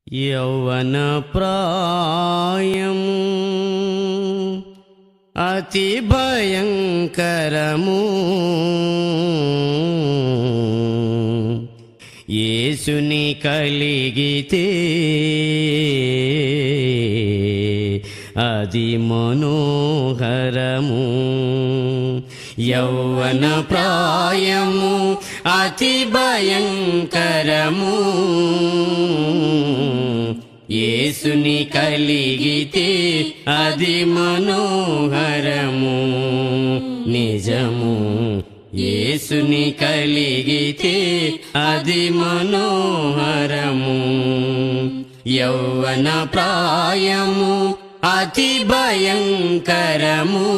యౌవన ప్రాయము అతి భయంకరము యేసుని కలిగితే అది మనోహరము యౌవన ప్రాయము అతి భయంకరము యేసుని కలిగితే అది మనోహరము నిజము యేసుని కలిగితే అది మనోహరము యౌవన ప్రాయము అతి భయంకరము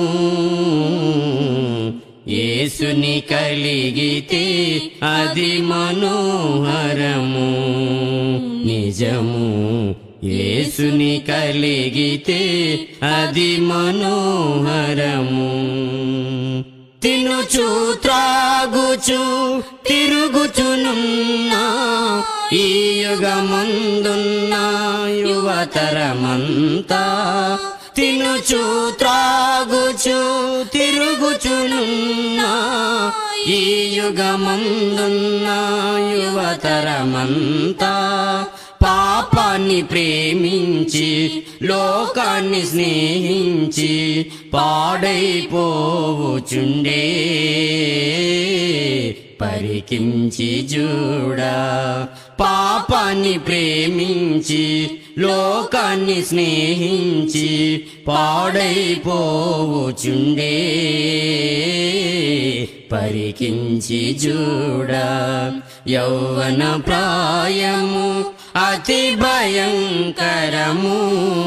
యేసుని కలిగితే అది మనోహరము నిజము యేసుని కలిగితే అది మనోహరము తినుచు త్రాగుచు తిరుగుచునున్నా ఈ యుగమందున్న యువతరమంతా తినుచు త్రాగుచు తిరుగుచునున్నా ఈ యుగమందున్న యువతరమంతా పాపాన్ని ప్రేమించి లోకాన్ని స్నేహించి పాడైపోవుచుండే పరికించి చూడా పాపాన్ని ప్రేమించి లోకాన్ని స్నేహించి పాడైపోవుచుండే పరికించి చూడా యౌవన ప్రాయము అతి భయంకరము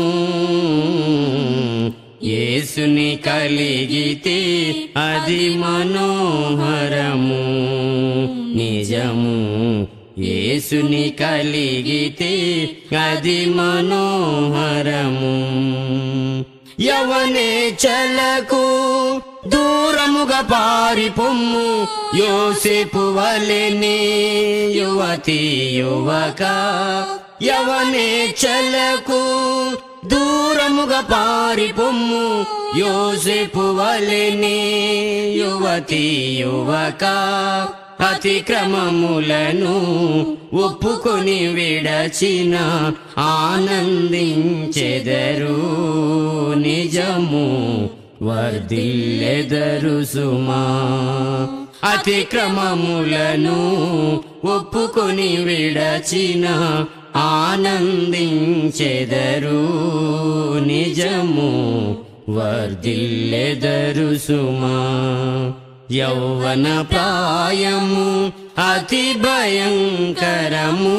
యేసుని కలిగితే అది మనోహరము నిజము యేసుని కలిగితే అది మనోహరము యవనే చలకు దూరముగా పారిపొమ్ము యోసేపు వలెనే యువతి యువక యవనే చలకు దూరముగా పారిపొమ్ము యోసేపు వలెనే యువతి యువక అతిక్రమములను ఒప్పుకొని విడచిన ఆనందించెదరు నిజము వర్ధిల్లెదరు సుమా అతిక్రమములను ఒప్పుకొని విడచిన ఆనందించెదరు నిజము వర్ధిల్లెదరు సుమా యౌవన ప్రాయము అతి భయంకరము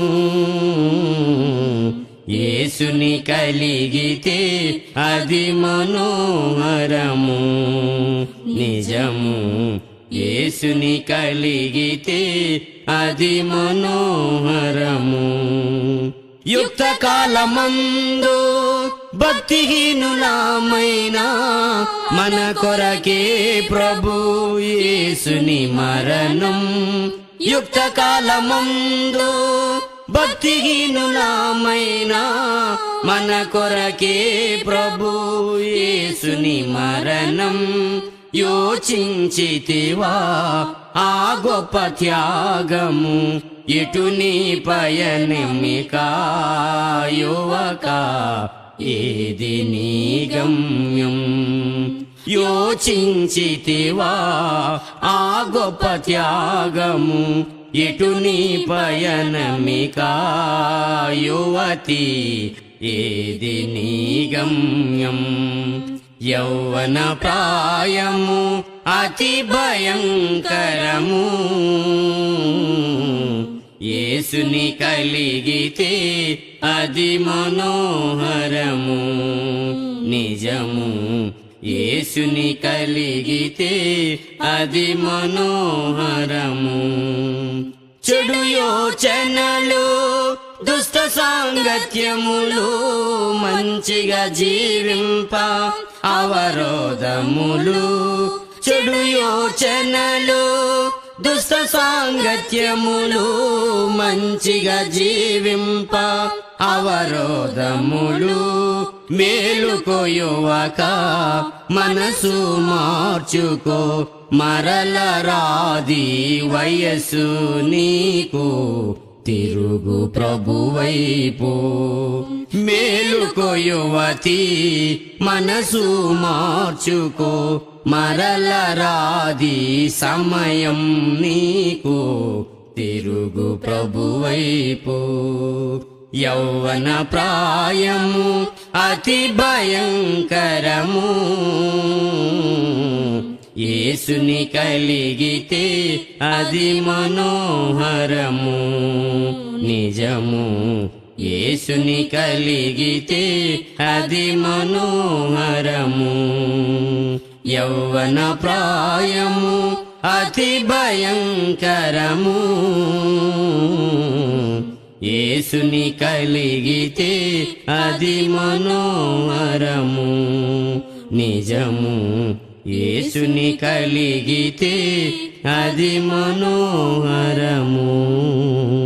యేసుని కలిగితే అది మనోహరము నిజము యేసుని కలిగితే అది మనోహరము యుక్త కాలమందు భక్తిహీనులామైనా మన కొరకే ప్రభు యేసుని మరణం యుక్త కాలమందు భక్తిహీనులామైనా మన కొరకే ప్రభు యేసుని మరణం యోచించితివా ఆ గొప్ప త్యాగము ఇటు నీ పయనమిక యువక ఏది నీ గమ్యం యోచించితివా ఆ గొప్ప త్యాగము ఇటు నీ పయనమిక యువతి ఏది నీ గమ్యం యౌవన ప్రాయము అతి భయంకరము యేసుని కలిగితే అది మనోహరము నిజము యేసుని కలిగితే అది మనోహరము చెడు యోచనలు దుష్ట సాంగత్యములు మంచిగా జీవింప అవరోధములు చెడు యోచనలు దుష్ట సాంగత్యములు మంచిగా జీవింప అవరోధములు మేలుకోయువక మనసు మార్చుకో మరల రాది వయస్సు నీకు తిరుగు ప్రభువైపు మేలుకో యువతి మనసు మార్చుకో మరల రాది సమయం నీకు తిరుగు ప్రభువైపు యౌవన ప్రాయము అతి భయంకరము యేసుని కలిగితే అది మనోహరము నిజము యేసుని కలిగితే అది మనోహరము యౌవన ప్రాయము అతి భయంకరము యేసుని కలిగితే అది మనోహరము నిజము యేసుని కలిగితే అది మనోహరము